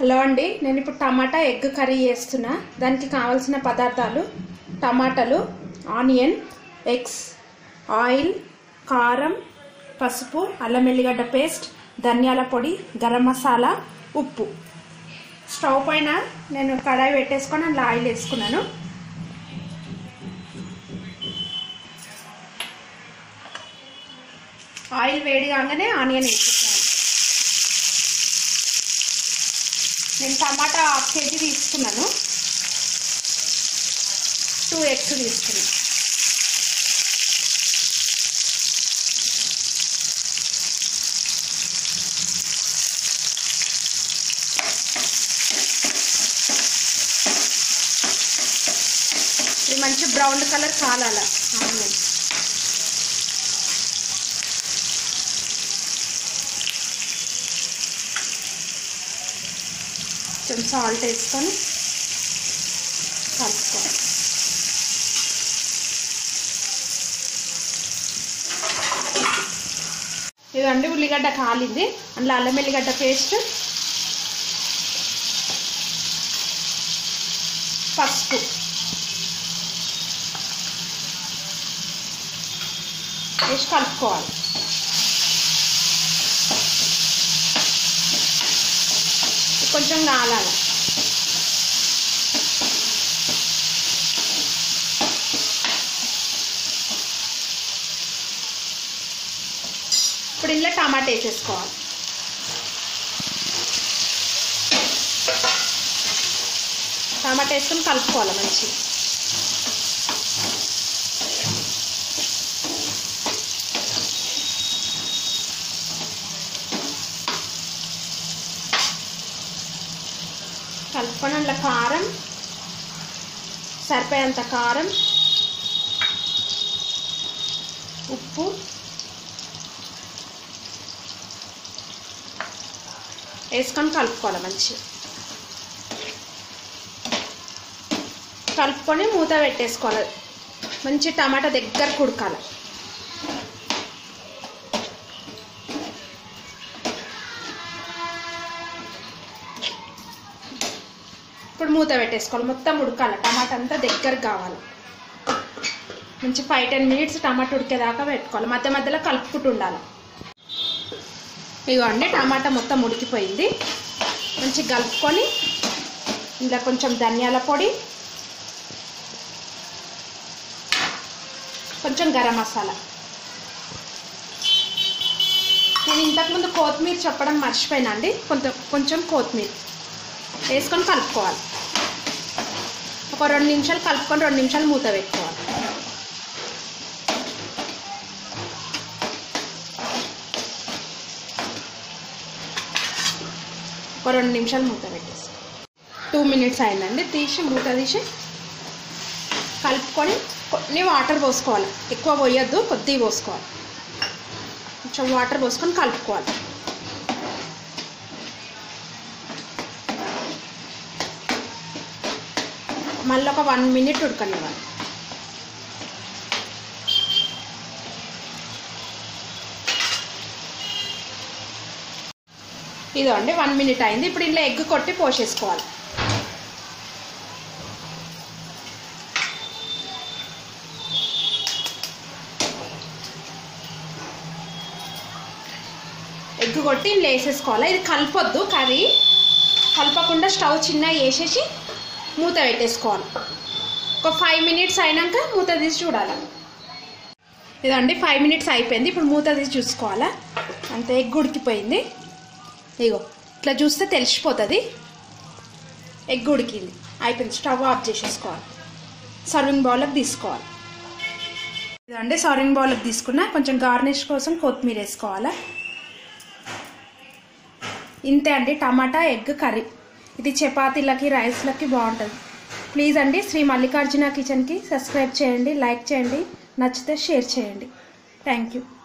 hello అండి నేను ఇప్పుడు టమాటా ఎగ్ కర్రీ చేస్తున్నా దానికి కావాల్సిన పదార్థాలు టమాటాలు ఆనియన్ ఎగ్స్ ఆయిల్ కారం పసుపు అల్లం వెల్లిగడ్డ పేస్ట్ ధనియాల పొడి గరం మసాలా ఉప్పు స్టవ్ పైన నేను కడాయి పెట్టేసుకొని అందులో ఆయిల్ వేసుకున్నాను ఆయిల్ వేడి కాగానే ఆనియన్ వేసేసాను నేను టమాటా హాఫ్ కేజీ తీసుకున్నాను టూ ఎగ్స్ తీసుకున్నాను ఇది మంచి బ్రౌన్ కలర్ కాలాల ఆనియన్ కొంచెం సాల్ట్ వేసుకొని కలుపుకోవాలి ఇదండి ఉల్లిగడ్డ కాలింది అందులో అల్లం వెల్లిగడ్డ పేస్ట్ పసుపు వేసి కలుపుకోవాలి కొంచెం కాలాలి ఇప్పుడు ఇందులో టమాటా వేసేసుకోవాలి టమాటా వేసుకొని కలుపుకోవాలి మంచిగా కలుపుకొని అందులో కారం సరిపోయేంత కారం ఉప్పు వేసుకొని కలుపుకోవాలి మంచిగా కలుపుకొని మూత పెట్టేసుకోవాలి మంచి టమాటా దగ్గర కుడకాలి ఇప్పుడు మూత పెట్టేసుకోవాలి మొత్తం ఉడకాలి టమాటా అంతా దగ్గర కావాలి మంచి ఫైవ్ టెన్ మినిట్స్ టమాటా ఉడికేదాకా పెట్టుకోవాలి మధ్య మధ్యలో కలుపుకుంటూ ఉండాలి ఇగోండి టమాటా మొత్తం ఉడికిపోయింది మంచి కలుపుకొని ఇందులో కొంచెం ధనియాల పొడి కొంచెం గరం మసాలా నేను ఇంతకుముందు కొత్తిమీర చెప్పడం మర్చిపోయినా అండి కొంచెం కొంచెం కొత్తిమీర వేసుకొని కలుపుకోవాలి ఒక రెండు నిమిషాలు కలుపుకొని రెండు నిమిషాలు మూత పెట్టుకోవాలి ఒక రెండు నిమిషాలు మూత పెట్టేసి టూ మినిట్స్ అయిందండి తీసి మూత తీసి కలుపుకొని కొన్ని వాటర్ పోసుకోవాలి ఎక్కువ పోయొద్దు కొద్దిగా పోసుకోవాలి కొంచెం వాటర్ పోసుకొని కలుపుకోవాలి మళ్ళీ ఒక వన్ మినిట్ ఉడకనివ్వాలి ఇదో అండి వన్ మినిట్ అయింది ఇప్పుడు ఇంట్లో ఎగ్ కొట్టి పోసేసుకోవాలి ఎగ్ కొట్టి ఇంట్లో వేసేసుకోవాలి ఇది కలపొద్దు కర్రీ కలపకుండా స్టవ్ చిన్నగా వేసేసి మూత పెట్టేసుకోవాలి ఒక ఫైవ్ మినిట్స్ అయినాక మూత తీసి చూడాలి ఇదండి ఫైవ్ మినిట్స్ అయిపోయింది ఇప్పుడు మూత తీసి చూసుకోవాలా అంతే ఎగ్ ఉడికిపోయింది ఇగో ఇట్లా చూస్తే తెలిసిపోతుంది ఎగ్ ఉడికింది అయిపోయింది స్టవ్ ఆఫ్ చేసేసుకోవాలి సర్వింగ్ బౌల్కి తీసుకోవాలి ఇదండి సర్వింగ్ బౌల్కి తీసుకున్నా కొంచెం గార్నిష్ కోసం కొత్తిమీర వేసుకోవాలా ఇంతే అండి టమాటా ఎగ్ కర్రీ ఇది చపాతీలకి రైస్లకి బాగుంటుంది ప్లీజ్ అండి శ్రీ మల్లికార్జున కిచెన్కి సబ్స్క్రైబ్ చేయండి లైక్ చేయండి నచ్చితే షేర్ చేయండి థ్యాంక్ యూ